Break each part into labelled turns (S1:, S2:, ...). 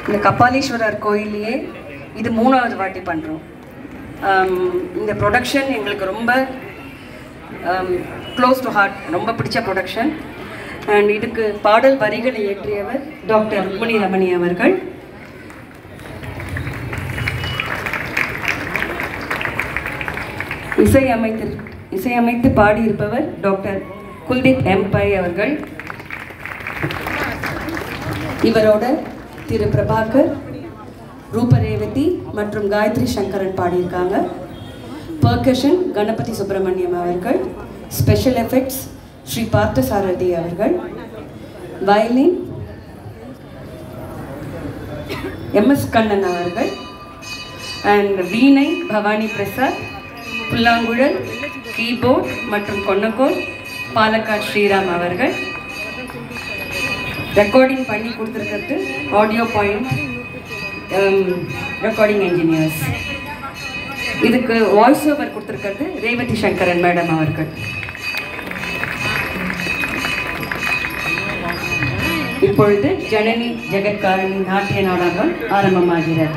S1: இந்த கபாலீஸ்வரர் கோயிலையே இது மூணாவது வாட்டி பண்ணுறோம் இந்த ப்ரொடக்ஷன் எங்களுக்கு ரொம்ப க்ளோஸ் டு ஹார்ட் ரொம்ப பிடிச்ச ப்ரொடக்ஷன் அண்ட் இதுக்கு பாடல் வரிகளை இயற்றியவர் டாக்டர் ருக்மணி ரமணி அவர்கள் இசையமைத்து இசையமைத்து பாடியிருப்பவர் டாக்டர் குல்தீப் எம்பை அவர்கள் இவரோட திரு பிரபாகர் ரூபரேவதி மற்றும் காயத்ரி சங்கரன் பாடியிருக்காங்க பர்கஷன் கணபதி சுப்பிரமணியம் அவர்கள் ஸ்பெஷல் எஃபெக்ட்ஸ் ஸ்ரீ பார்த்தசாரதி அவர்கள் வயலின் எம்எஸ் கண்ணன் அவர்கள் அண்ட் வீணை பவானி பிரசாத் புல்லாங்குழல் கீபோர்ட் மற்றும் கொன்னக்கோல் பாலக்காட் ஸ்ரீராம் அவர்கள் ரெக்கார்டிங் பண்ணி கொடுத்துருக்கிறது ஆடியோ பாயிண்ட் ரெக்கார்டிங் இன்ஜினியர்ஸ் இதுக்கு வாய்ஸ் ஓவர் கொடுத்துருக்கிறது ரேவதி சங்கரன் மேடம் அவர்கள் இப்பொழுது ஜனனி ஜெகத்காரணி நாட்டிய நாடகம் ஆரம்பமாகிறது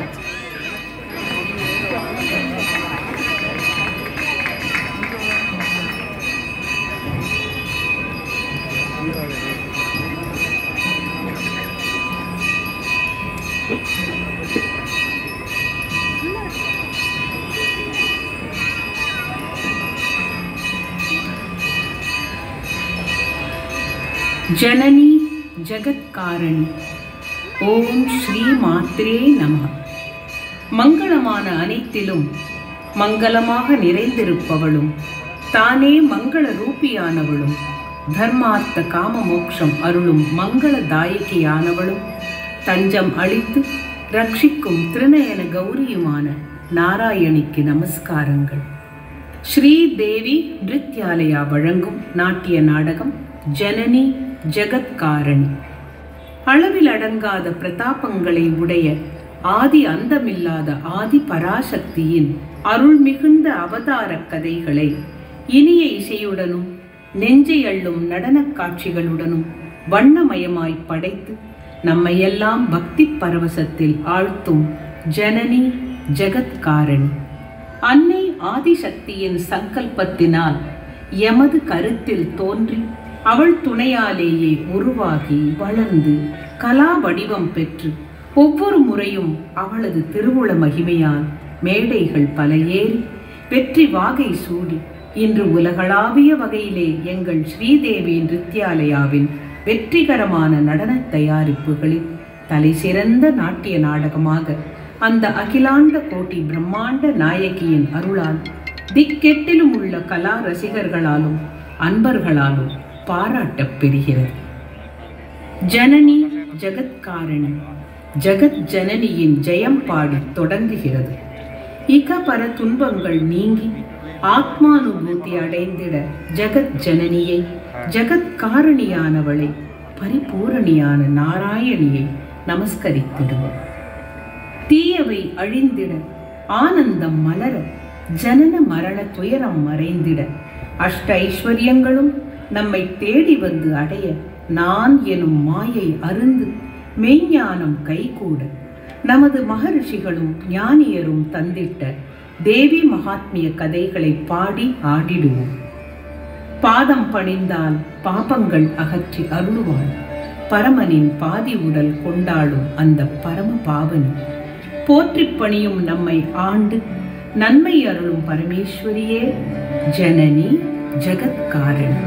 S2: ஜனனி ஜகத்காரணி ஓம் ஸ்ரீ மாத்ரே நம மங்களமான அனைத்திலும் மங்களமாக நிறைந்திருப்பவளும் தானே மங்கள ரூபியானவளும் தர்மார்த்த காம மோக்ஷம் அருளும் மங்கள தாயகியானவளும் தஞ்சம் அளித்து ரட்சிக்கும் திருநயன கௌரியுமான நாராயணிக்கு நமஸ்காரங்கள் ஸ்ரீ தேவி நிருத்யாலயா வழங்கும் நாட்டிய நாடகம் ஜனனி ஜெகத்காரணி அளவில் அடங்காத பிரதாபங்களை உடைய ஆதி அந்தமில்லாத ஆதி பராசக்தியின் அருள் மிகுந்த அவதார கதைகளை இனிய இசையுடனும் நெஞ்சை அள்ளும் நடனக் காட்சிகளுடனும் வண்ணமயமாய் படைத்து நம்மையெல்லாம் பக்தி பரவசத்தில் ஆழ்த்தும் ஜனனி ஜெகத்காரணி அன்னை ஆதிசக்தியின் சங்கல்பத்தினால் எமது கருத்தில் தோன்றி அவள் துணையாலேயே உருவாகி வளர்ந்து கலா வடிவம் பெற்று ஒவ்வொரு முறையும் அவளது திருவுள மகிமையால் மேடைகள் பல ஏறி வெற்றி வாகை சூடி இன்று உலகளாவிய வகையிலே எங்கள் ஸ்ரீதேவி நிருத்யாலயாவின் வெற்றிகரமான நடன தயாரிப்புகளில் தலை சிறந்த நாட்டிய நாடகமாக அந்த அகிலாண்ட கோட்டி பிரம்மாண்ட நாயகியின் அருளால் திக்கெட்டிலும் உள்ள கலா ரசிகர்களாலும் அன்பர்களாலும் பாராட்டப் பெறுகிறது ஜனனி ஜகத்காரணி ஜகத் ஜனனியின் ஜெயம் பாடி தொடங்குகிறது இகபர துன்பங்கள் நீங்கி ஆத்மானுபூதி அடைந்திட ஜகத் ஜனனியை ஜகத் காரணியானவளை பரிபூரணியான நாராயணியை நமஸ்கரித்திடுவோம் தீயவை அழிந்திட ஆனந்தம் மலர ஜனன மரண துயரம் மறைந்திட அஷ்ட ஐஸ்வர்யங்களும் நம்மை தேடி வந்து அடைய நான் எனும் மாயை அருந்து மெய்ஞானம் கைகூட நமது மகரிஷிகளும் ஞானியரும் தந்திட்ட தேவி மகாத்மிய கதைகளை பாடி ஆடிடுவோம் பாதம் பணிந்தால் பாபங்கள் அகற்றி அருள்வாள் பரமனின் பாதி உடல் கொண்டாடும் அந்த பரம பாவனி போற்றிப் பணியும் நம்மை ஆண்டு நன்மை அருளும் பரமேஸ்வரியே ஜனனி ஜகத்காரணி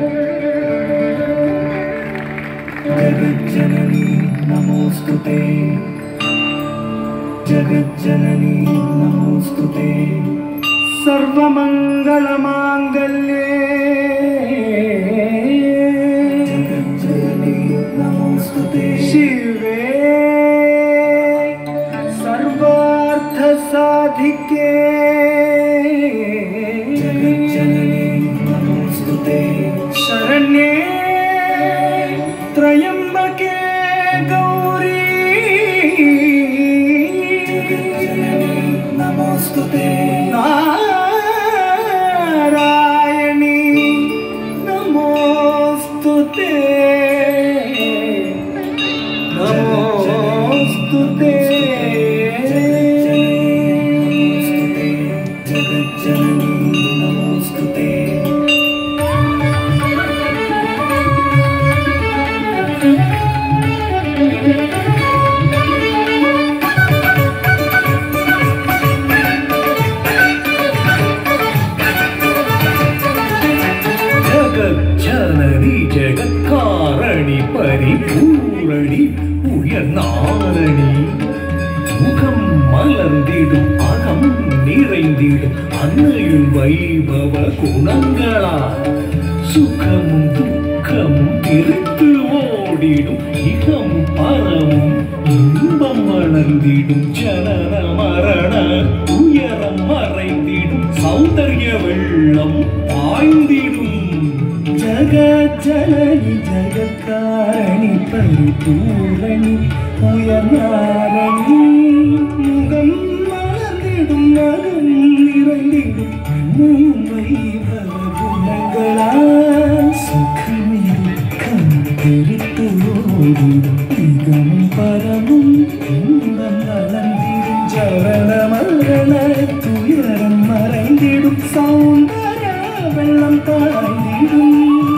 S3: जगज्जननी नमोऽस्तु ते जगज्जननी नमोऽस्तु ते सर्वमङ्गलमाङ्गल्ये जगज्जननी नमोऽस्तु ते शिवे सर्वार्थसाधिके जगज्जननी नमोऽस्तु ते शरण्ये त्रयम्बके गौरी नमोऽस्तु ते नारायणी नमोऽस्तु ते नमोऽस्तु ते பரிபூரணி உயர்நாரணி முகம் மலர்ந்திடும் அகம் நிறைந்திடும் அன்னையின் வைபவ குணங்களால் சுகமும் துக்கமும் பிரித்து ஓடிடும் இகமும் பரமும் இன்பம் வளர்ந்திடும் ஜனன மரண உயரம் மறைந்திடும் சௌந்தர்ய வெள்ளம் பாய்ந்திடும் ஜகஜனனி ஜகத்காரணி பரிபூரணி உயர்நாரணி முகம் மலர்ந்திடும் மகம் நிறைந்திடும் அன்னையும் வைபவ குணங்களால் சுகமே துக்கம் பிரித்து ஓடிடும் மிகவும் பரவும் இன்பம் வளர்ந்திடும் ஜரண மரண துயரம் மறைந்திடும் சௌந்தர்ய வெள்ளம் பாய்ந்திடும்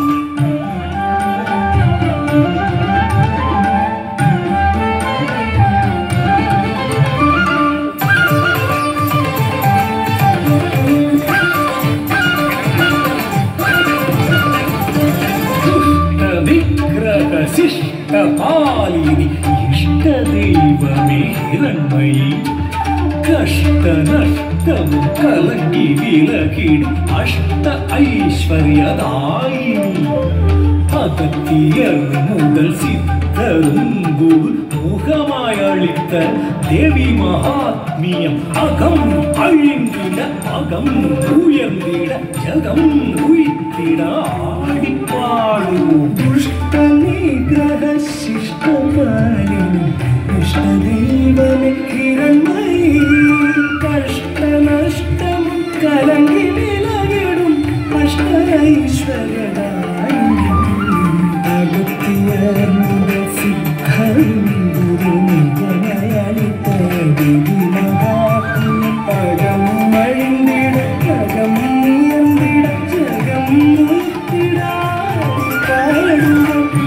S3: விக்கிரக சிஷ்ட பாலினி இஷ்ட தெய்வமே இரண்மயி கஷ்ட நஷ்டமும் கலங்கி விலகிடும் அஷ்ட ஐஸ்வர்யதாயினி அகத்தியர் முதல் சித்தரும் குரு முகமாய் அளித்த தேவி மகாத்மியம் அகம் அழிந்திட அகம் உயர்ந்திட ஜகம் உயிர்த்திட ஆடிப்பாடுவோம் துஷ்ட நிகிரக சிஷ்ட பாலினி இஷ்ட தெய்வமே கிரண்மயி கஷ்ட நஷ்டம் கலங்கி விலகிடும் அஷ்ட ஐஸ்வர்யதாயினி அகத்தியர் முதல் சித்தரும் குரு நிகமயளித்த தேவி மகாத்மியம் அகம் அழிந்திட அகம் உயர்ந்திட ஜகம் உயிர்த்திட பாடுவோம்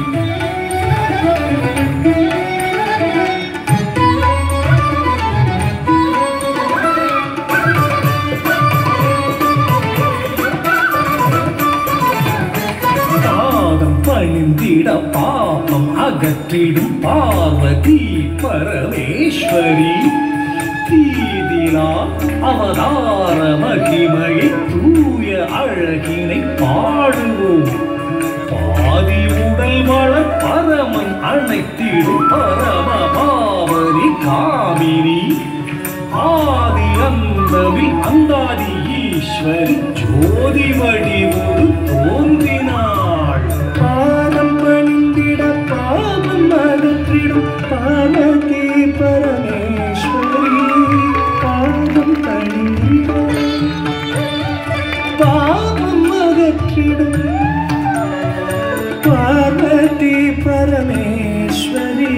S3: பாதம் பணிந்திட பாபம் அகற்றிடும் பார்வதி பரமேஸ்வரி தீதிலா அவதார மகிமையை தூய அழகினை பாடுவோம் பாதி உடல் வளர் பரமன் அணைத்திடும் பரம பாவரி காமினி ஆதி அந்தவி அந்தாதி ஈஸ்வரி ஜோதி வடிவோடு தோன்றினாள் பாதம் பணிந்திட பாவம் அகற்றிடும் பார்வதி பரமேஸ்வரி பாதம் பணிந்திட பாவம் அகற்றிடும் பார்வதி பரமேஸ்வரி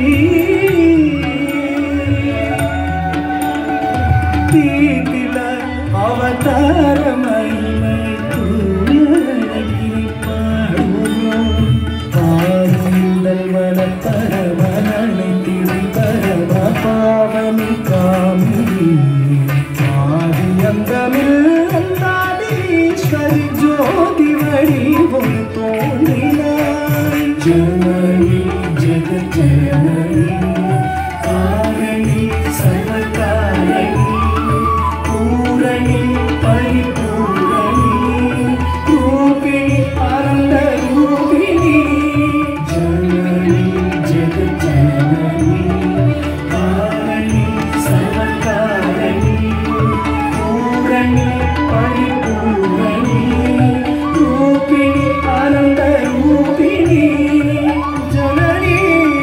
S3: தீதில அவதார மகிமை தூயழகினை பாடுவோம் பாருங்கள் வள பரமனை திரு பரம பாவனி காமினி ஆதியந்தமில் அந்தாதீஸ்வரி ஜோதி வடிவம் தோன்றினாய் ஜனனி ஜெக ஜனனி காரணி சர்வகாரணி பூரணி பரிபூரணி ரூபிணி ஆனந்த ரூபிணி ஜனனி ஜெக ஜனனி காரணி சர்வகாரணி பூரணி பரிபூரணி ரூபிணி ஆனந்த ரூபிணி ஜனனி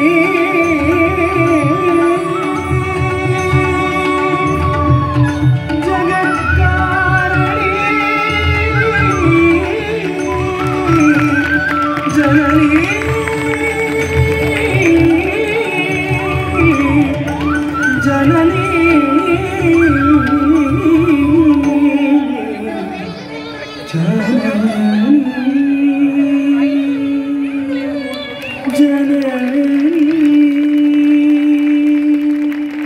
S3: ஜகத்காரணி ஜனனி ஜனனி ஜனனி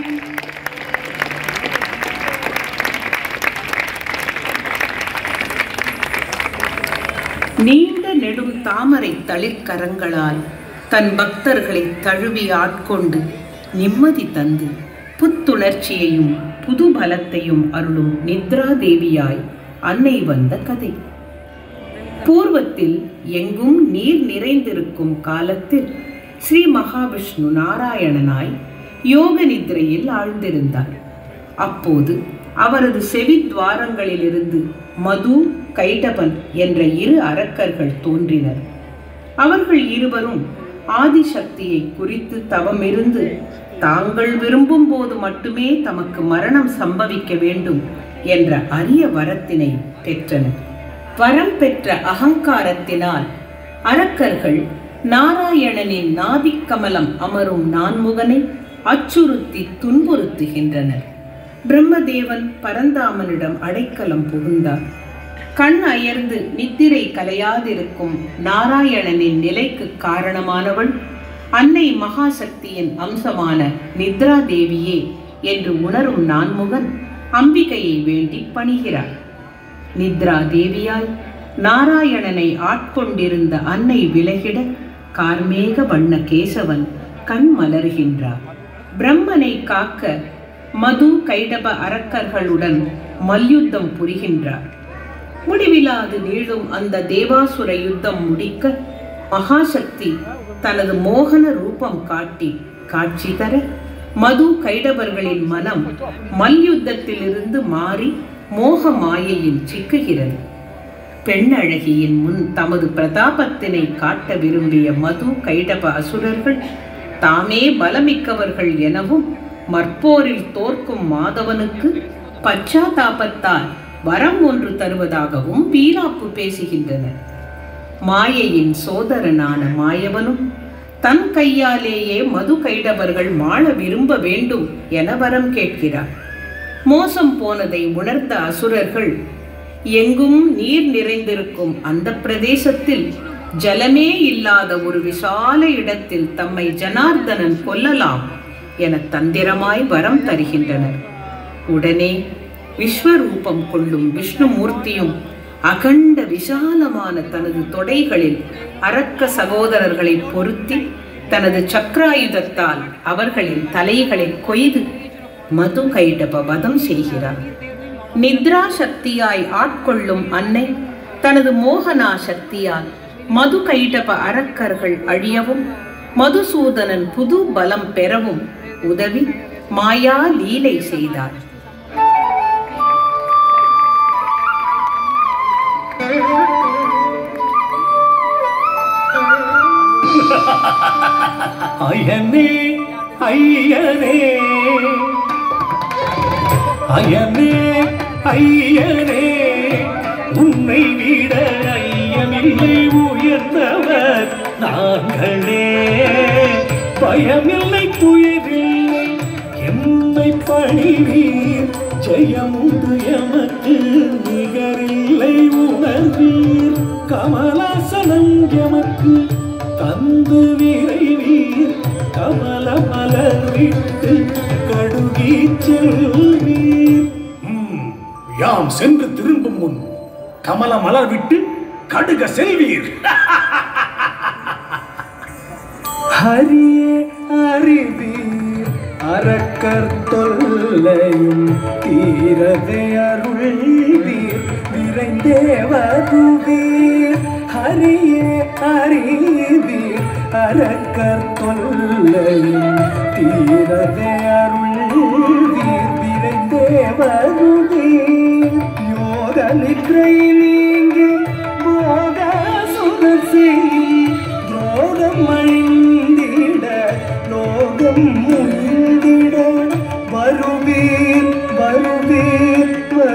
S2: நீண்ட நெடும் தாமரை தளிர்கரங்களால் தன் பக்தர்களை தழுவி ஆட்கொண்டு நிம்மதி தந்து புத்துணர்ச்சியையும் புது பலத்தையும் அருளும் நித்ரா தேவியாய் அன்னை வந்த கதை பூர்வத்தில் எங்கும் நீர் நிறைந்திருக்கும் காலத்தில் ஸ்ரீ மகாவிஷ்ணு நாராயணனாய் யோக நித்ரையில் ஆழ்ந்திருந்தார் அப்போது அவரது செவித்வாரங்களிலிருந்து மது கைடபன் என்ற இரு அரக்கர்கள் தோன்றினர் அவர்கள் இருவரும் ஆதிசக்தியை குறித்து தவமிருந்து தாங்கள் விரும்பும் போது மட்டுமே தமக்கு மரணம் சம்பவிக்க வேண்டும் என்ற அரிய வரத்தினை பெற்றனர் வரம் பெற்ற அகங்காரத்தினால் அரக்கர்கள் நாராயணனின் நாபிக்கமலம் அமரும் நான்முகனை அச்சுறுத்தி துன்புறுத்துகின்றனர் பிரம்மதேவன் பரந்தாமனிடம் அடைக்கலம் புகுந்தார் கண் அயர்ந்து நித்திரை கலையாதிருக்கும் நாராயணனின் நிலைக்கு காரணமானவள் அன்னை மகாசக்தியின் அம்சமான நித்ரா தேவியே என்று உணரும் நான்முகன் அம்பிகையை வேண்டி பணிகிறார் நித்ரா தேவியாய் நாராயணனை ஆட்கொண்டிருந்த அன்னை விலகிட கார்மேக வண்ண கேசவன் கண் மலர்கின்றார் பிரம்மனை காக்க மது கைடப அரக்கர்களுடன் மல்யுத்தம் புரிகின்றார் முடிவிலாது நீளும் அந்த தேவாசுர யுத்தம் முடிக்க மகாசக்தி தனது மோகன ரூபம் காட்டி காட்சி தர மது கைடவர்களின் மனம் மல்யுத்தத்திலிருந்து மாறி மோக மாயையில் சிக்குகிறது பெண்ணழகியின் முன் தமது பிரதாபத்தினை காட்ட விரும்பிய மது கைடப அசுரர்கள் தாமே பலமிக்கவர்கள் எனவும் மற்போரில் தோற்கும் மாதவனுக்கு பச்சாதாபத்தால் வரம் ஒன்று தருவதாகவும் வீராப்பு பேசுகின்றனர் மாயையின் சோதரனான மாயவனும் தன் கையாலேயே மது கைடவர்கள் மாள விரும்ப வேண்டும் என வரம் கேட்கிறார் மோசம் போனதை உணர்ந்த அசுரர்கள் எங்கும் நீர் நிறைந்திருக்கும் அந்த பிரதேசத்தில் ஜலமே இல்லாத ஒரு விசால இடத்தில் தம்மை ஜனார்தனன் கொல்லலாம் என தந்திரமாய் வரம் தருகின்றனர் உடனே விஸ்வரூபம் கொள்ளும் விஷ்ணுமூர்த்தியும் அகண்ட விசாலமான தனது தொடைகளில் அரக்க சகோதரர்களை பொருத்தி தனது சக்கராயுதத்தால் அவர்களின் தலைகளை கொய்து மது கைடப வதம் செய்கிறார் நித்ரா சக்தியாய் ஆட்கொள்ளும் அன்னை தனது மோகனா சக்தியால் மது கைடப அரக்கர்கள் அழியவும் மதுசூதனன் புது பலம் பெறவும் உதவி மாயா லீலை செய்தார்
S3: அயனே ஐயனே அயனே ஐயனே உன்னை விட ஐயமில்லை உயர்ந்தவர் நாங்களே பயமில்லை துயரில்லை எம்மை பணிவீர் ஜெயமுண்டு எமக்கு நிகரில்லை உணர்வீர் கமலாசனம் எமக்கு தந்து விரைவீர் கமல மலர் விட்டு கடுகி செல்வீர் ம், யாம் சென்று திரும்பும் முன் கமல மலர் விட்டு கடுக செல்வீர் ஹரியே அறிவீர் அரக்கர் தொல்லையும் தீரவே அருள்வீர் விரைந்தே வருவீர் ஹரியே அறிவீர் அரக்கர் தொல்லையும் தீரவே அருள்வீர் விரைந்தே வருவீர் யோக நித்ரை நீங்கி போக சுதசி யோகம் அழிந்திட லோகம் முயந்திட வருவீர் வருவீர்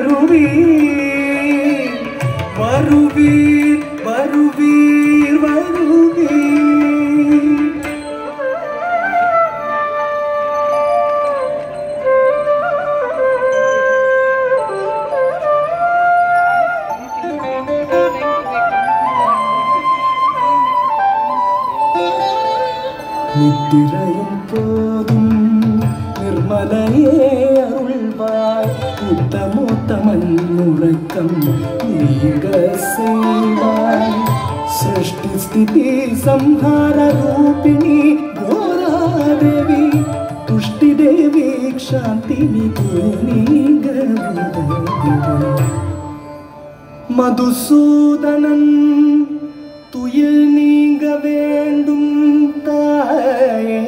S3: வருவீர் வருவீர் வருவீர் வருவீர் நித்திரையும் போதும் நிர்மலையே அருள்வாய் உத்தமோத்தமன் உறக்கம் நீங்க செய்வாய் सृष्टि स्थिति संहार रूपिणी घोरादेवी तुष्टि देवी शांति மதுசூதனன் துயில் நீங்க வேண்டும் தாயே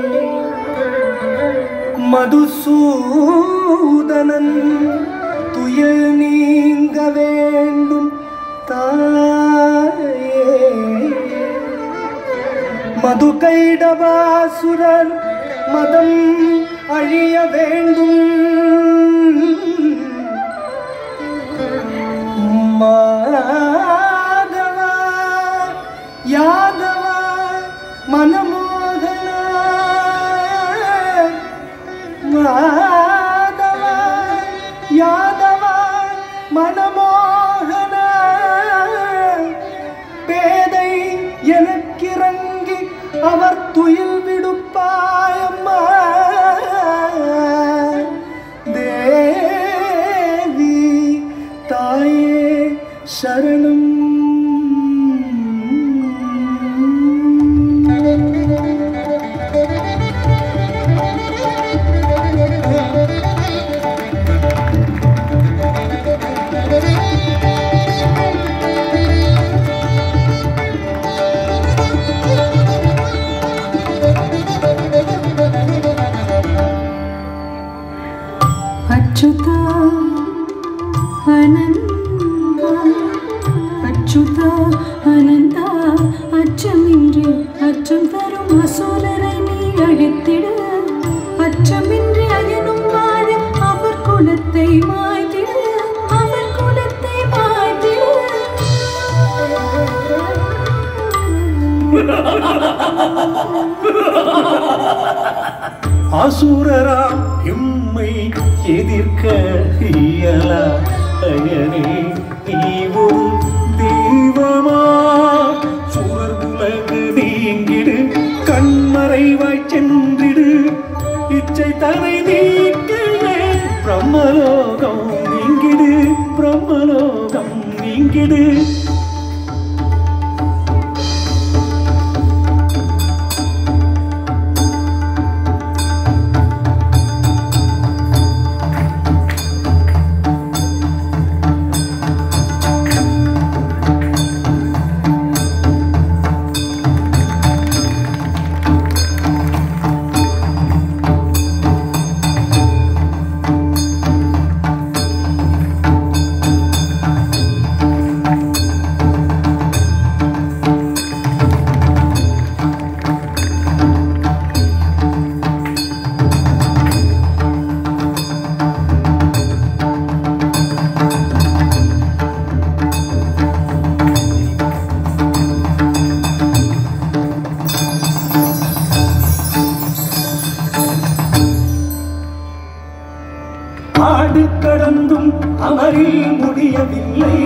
S3: மதுசூதனன் துயில் நீங்க வேண்டும் தாயே மது கைடவாசுரர் மதம் அழிய வேண்டும் மாதவா யாதவா மனமோகன மாதவா யாதவா மனமோகன பேதை எனக்கிறங்கி அவர் துயில் விடுப்பாயம்மா தேவி தாயே சரணம்
S4: அச்சுதா அனந்தா அச்சுதா அனந்தா அச்சமின்றி அச்சம் தரும் அசூலரை நீ அழித்திட அச்சமின்றி அயனும் வாழ அவர் குலத்தை மாய்த்திட அவர் குலத்தை மாய்த்திட
S3: அசுரராம் எம்மை எதிர்க்க இயலா அயனே நீ ஒரு தெய்வமா சுவர் உலகு நீங்கிடு கண்மறைவாய் சென்றிடு இச்சை தனை நீக்கிடு பிரம்மலோகம் நீங்கிடு பிரம்மலோகம் நீங்கிடு ஆடு கடந்தும் அமரில் முடியவில்லை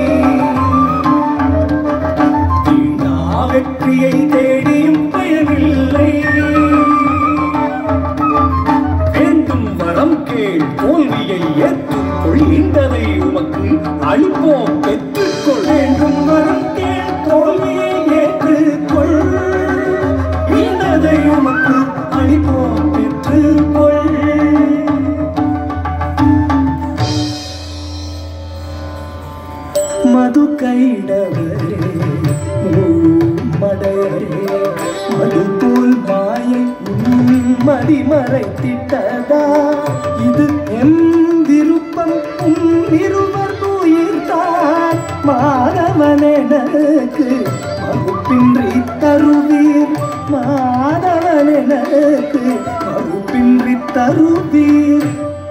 S3: வீணா வெற்றியை தேடியும் பயனில்லை வேண்டும் வரம் கேள் தோல்வியை ஏற்றுக்கொள் இந்ததை உமக்கு அளிப்போம் பெற்றுக்கொள் வேண்டும் வரம் கேள் தோல்வியை ஏற்றுக்கொள் இந்ததை உமக்கு அளிப்போம் பெற்றுக்கொள் மது கைடவரே மடையரே மது போல் மாயை உன் மதி மறைத்திட்டதா இது என் விருப்பம் உன் இருவர் உயிர்தான் மாதவனெனக்கு மகுப்பின்றி தருவீர் மாதவனெனக்கு மகுப்பின்றி தருவீர்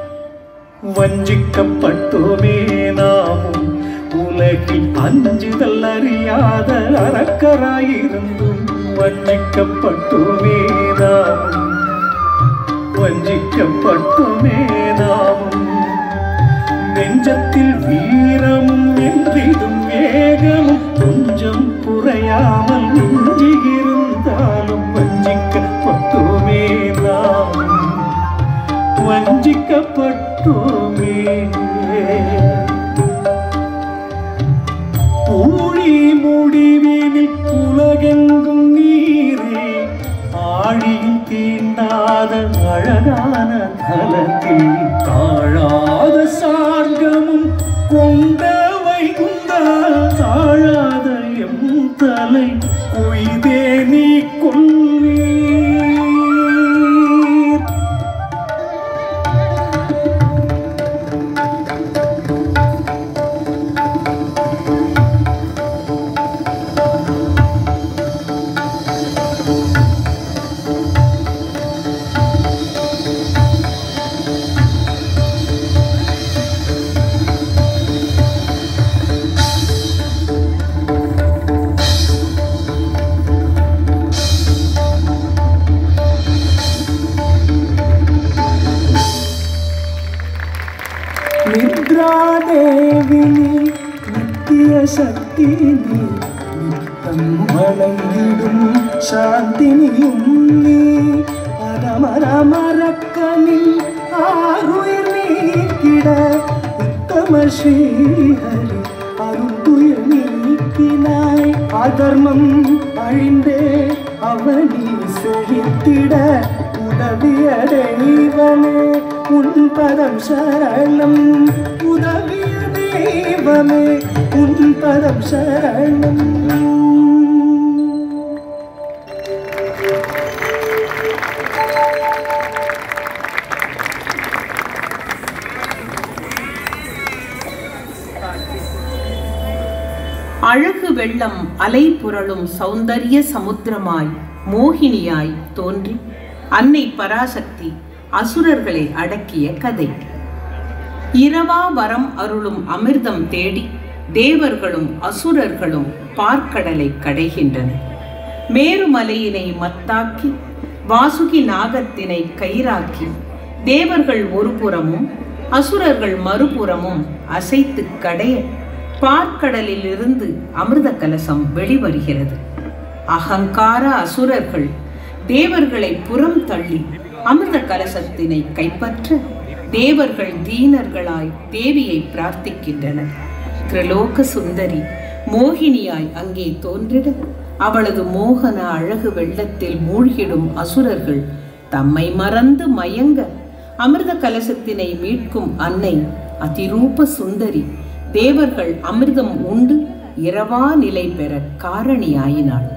S3: வஞ்சிக்கப்பட்டோமே நாமும் உலகில் அஞ்சுதல் அறியாத அரக்கராயிருந்தும் வஞ்சிக்கப்பட்டோமே நாமும் வஞ்சிக்கப்பட்டோமே நாமும் நெஞ்சத்தில் வீரமும் என்றிடும் வேகமும் கொஞ்சம் குறையாமல் நெஞ்சியிருந்தாலும் வஞ்சிக்கப்பட்டோமே நாமும் வஞ்சிக்கப்பட்டோமே ஊழி முடிவினில் யாரும் தீண்டாத அழகான தலத்தில் தாழாத சார்கமும் கொண்ட வைகுந்த தாழாத எம் தலை கொய்தே நீ கொள்வீர் நித்ராதேவினி நித்திய சக்தி நீ நித்தம் வணங்கிடும் சாந்தினியும் நீ அரமரமரக்கனில் ஆறுயிர் நீக்கிட உத்தம ஸ்ரீஹரி அருந்துயிர் நீக்கினாய் அதர்மம் அழிந்தே அவனி செழித்திட உதவிய தெய்வமே உன் பதம் சரணம் உதவிய தெய்வமே உன் பதம் சரணம்
S2: அழகு வெள்ளம் அலை புரளும் சௌந்தரிய சமுத்திரமாய் மோகினியாய் தோன்றி அன்னை பராசக்தி அசுரர்களை அடக்கிய கதை இரவா வரம் அருளும் அமிர்தம் தேடி தேவர்களும் அசுரர்களும் பார்க்கடலை கடைகின்றனர் மேருமலையினை மத்தாக்கி வாசுகி நாகத்தினை கயிறாக்கி தேவர்கள் ஒரு புறமும் அசுரர்கள் மறுபுறமும் அசைத்து கடைய பார்க்கடலில் இருந்து அமிர்த கலசம் வெளிவருகிறது அகங்கார அசுரர்கள் தேவர்களை புறம் தள்ளி அமிர்த கலசத்தினை கைப்பற்ற தேவர்கள் தீனர்களாய் தேவியை பிரார்த்திக்கின்றனர் திரிலோக சுந்தரி மோகினியாய் அங்கே தோன்றிட அவளது மோகன அழகு வெள்ளத்தில் மூழ்கிடும் அசுரர்கள் தம்மை மறந்து மயங்க அமிர்த கலசத்தினை மீட்கும் அன்னை அதிரூப சுந்தரி தேவர்கள் அமிர்தம் உண்டு இரவா நிலை பெற காரணியாயினாள்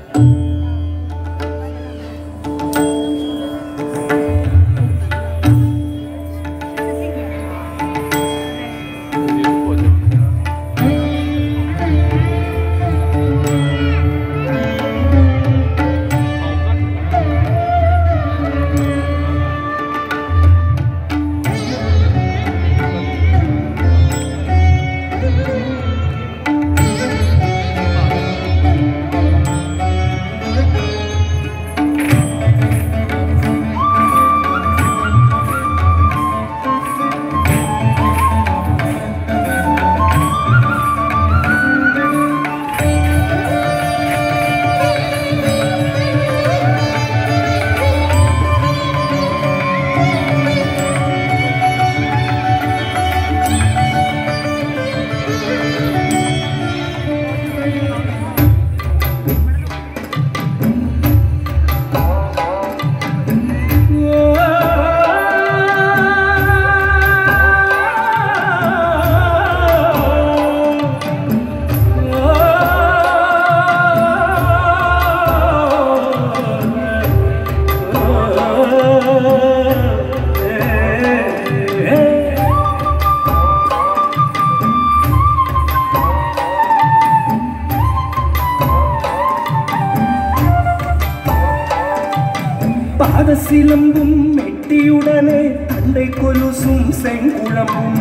S3: பாத சிலம்பும் மெட்டியுடனே தண்டை கொலுசும் செங்குழம்பும்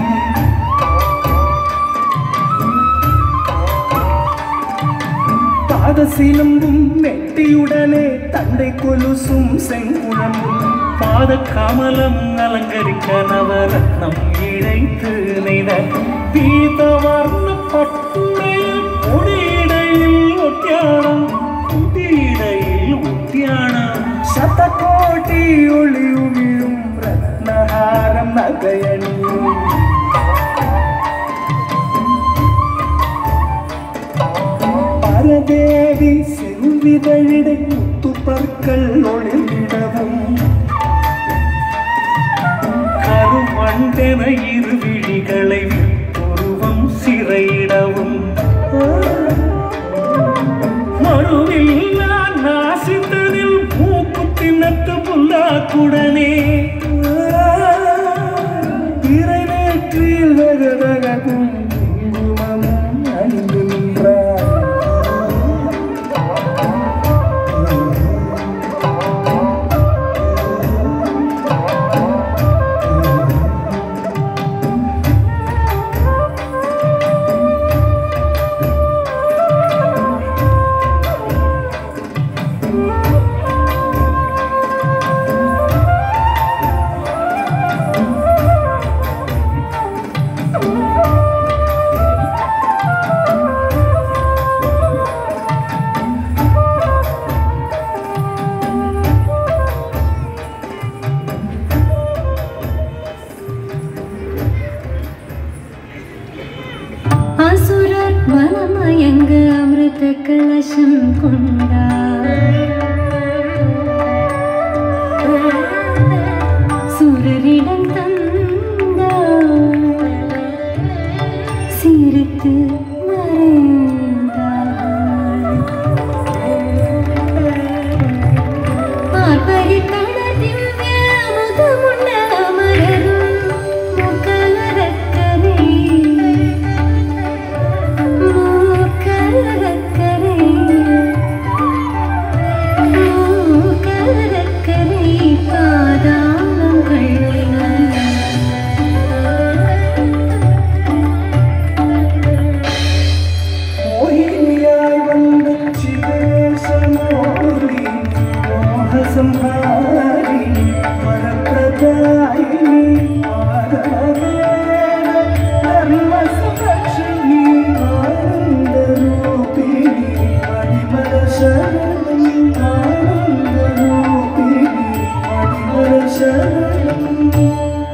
S3: பாத சிலம்பும் மெட்டியுடனே தண்டை கொலுசும் செங்குழம்பும் பாத கமலம் அலங்கரிக்க நவரத்னம் இழைத்து நெய்த பீதவர்ண பட்டுடையில் கொடியிடையில் ஒட்டியானம் குடியிடையில் ஒட்டியானம் சதகோட்டி ஒளி உமிழும் ரத்னஹாரம் நகையணியும் பரதேவி செல்விதழிடை முத்து பற்கள் ஒளிந்திடவும் கருவண்டென இரு விழிகளை உருவம் சிறையிடவும் மறுவில் நான் நாசித்ததில் மூக்கு தின்னத்து புல்லாக்குடனே இறைநேற்றில் வெகதகும் குங்குமமும் அணிந்து நின்றார்
S4: அசுரர் மனமயங்க அமிர்த கலசம் கொண்டார் சுரரிடம் தந்தார் சிரித்து மறைந்தார் ஆர்ப்பரித்தன திவ்ய அமுதமுள்ள அமரரும் முகலரக்கரை மூக்கரக்கரை மூக்கரக்கரை பாதாளங்கள்
S3: மோகினியாய் வந்த சிவேசமோரி மோகசம்ஹாரி வரப்பிரதாயினி ஆதரவேன தர்மசுரக்ஷிணி ஆனந்த ரூபிணி மணிமல சரணி ஆனந்த ரூபிணி மணிமல சரணி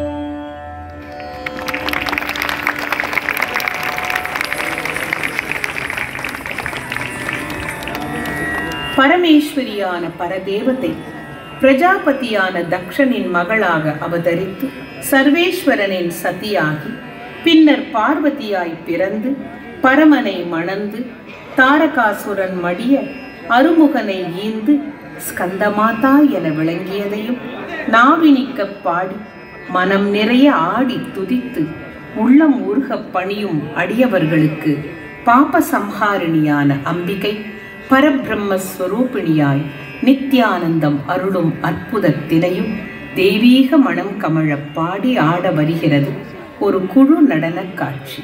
S2: பரமேஸ்வரியான பரதேவதை பிரஜாபதியான தக்ஷனின் மகளாக அவதரித்து சர்வேஸ்வரனின் சதியாகி பின்னர் பார்வதியாய் பிறந்து பரமனை மணந்து தாரகாசுரன் மடிய அருமுகனை ஈந்து ஸ்கந்தமாதா என விளங்கியதையும் நாவினிக்கப் பாடி மனம் நிறைய ஆடி துதித்து உள்ளம் உருகப் பணியும் அடியவர்களுக்கு பாப சம்ஹாரிணியான அம்பிகை பரபிரம்மஸ்வரூபிணியாய் நித்யானந்தம் அருளும் அற்புதத்தினையும் தெய்வீக மனம் கமழப் பாடி ஆட வருகிறது ஒரு குழு நடனக் காட்சி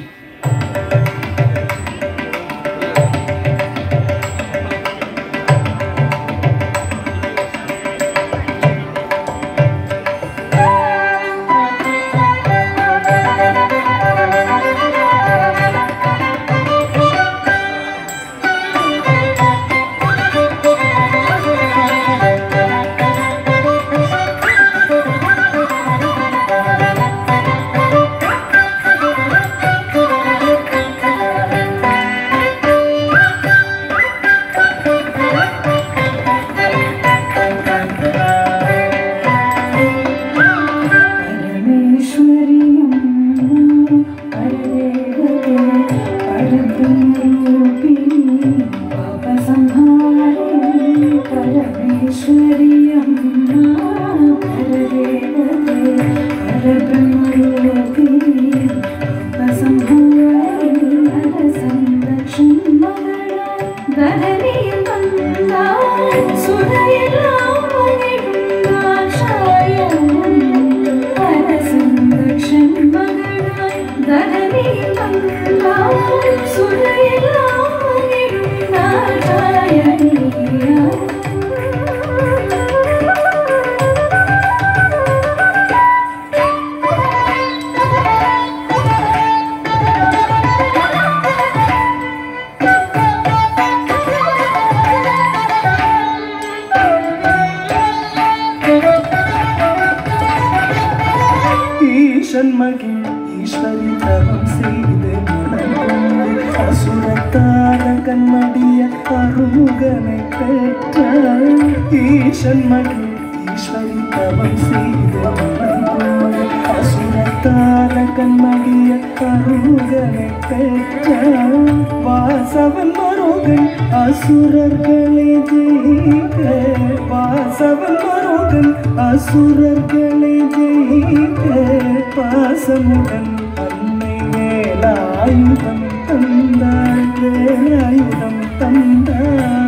S2: ஈசன் மகிழ் ஈச
S3: ஈஸ்வரி தவம் செய்து மணந்து அசுரத்தார கண்மடிய அருமுகனை பெற்றாள் ஈசன் மகள் ஈஸ்வரி தவம் செய்து மணந்து அசுரத்தார கண்மடிய அருமுகனை பெற்றாள் வாசவன் மருகன் அசுரர்களை ஜெயிக்க வாசவன் மருகன் அசுரர்களை ஜெயிக்க பாசமுடன் அன்னை வேலாயுதம் தந்தாள் வேலாயுதம் தந்தாள்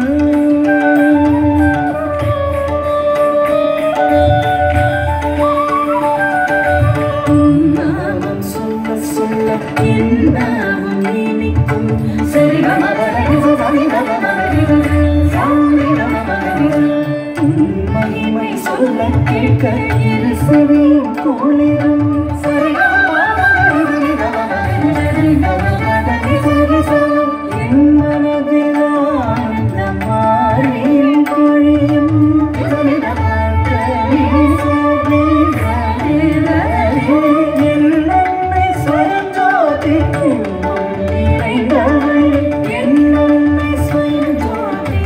S3: நாமம் சொல்ல சொல்ல என் நாமம் இனிக்கும் உன் மகிமை சொல்ல கேட்க இரு செவியும் குளிரும் என் மனதில் ஆனந்த மாறில் பொழியும் என்னை சுயஜோதி நிறைந்தவள் என்னை சுயஜோதி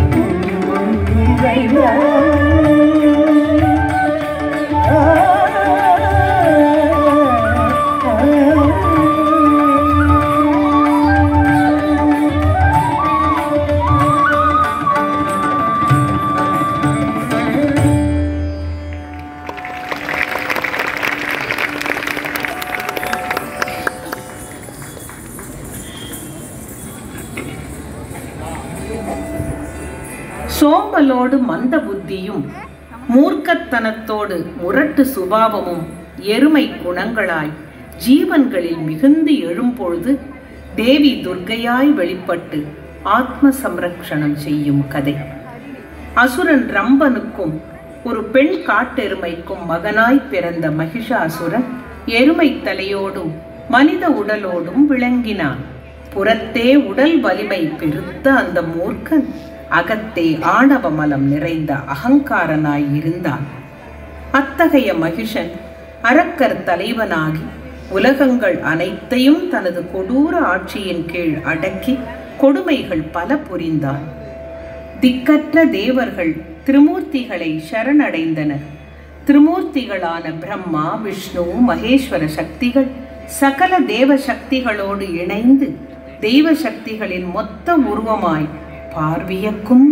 S2: சோம்பலோடு மந்த புத்தியும் மூர்க்கத்தனத்தோடு முரட்டு சுபாவமும் எருமை குணங்களாய் ஜீவன்களில் மிகுந்து எழும்பொழுது தேவி துர்க்கையாய் வெளிப்பட்டு ஆத்ம சம்ரக்ஷணம் செய்யும் கதை அசுரன் ரம்பனுக்கும் ஒரு பெண் காட்டெருமைக்கும் மகனாய் பிறந்த மகிஷாசுரன் எருமை தலையோடும் மனித உடலோடும் விளங்கினான் புறத்தே உடல் வலிமை பெருத்த அந்த மூர்க்கன் அகத்தே ஆணவ மலம் நிறைந்த அகங்காரனாய் இருந்தான் அத்தகைய மகிஷன் அரக்கர் தலைவனாகி உலகங்கள் அனைத்தையும் தனது கொடூர ஆட்சியின் கீழ் அடக்கி கொடுமைகள் பல புரிந்தான் திக்கற்ற தேவர்கள் திருமூர்த்திகளை சரணடைந்தனர் திருமூர்த்திகளான பிரம்மா விஷ்ணு மகேஸ்வர சக்திகள் சகல தேவ சக்திகளோடு இணைந்து தெய்வ சக்திகளின் மொத்த உருவமாய் பார்வியக்கும்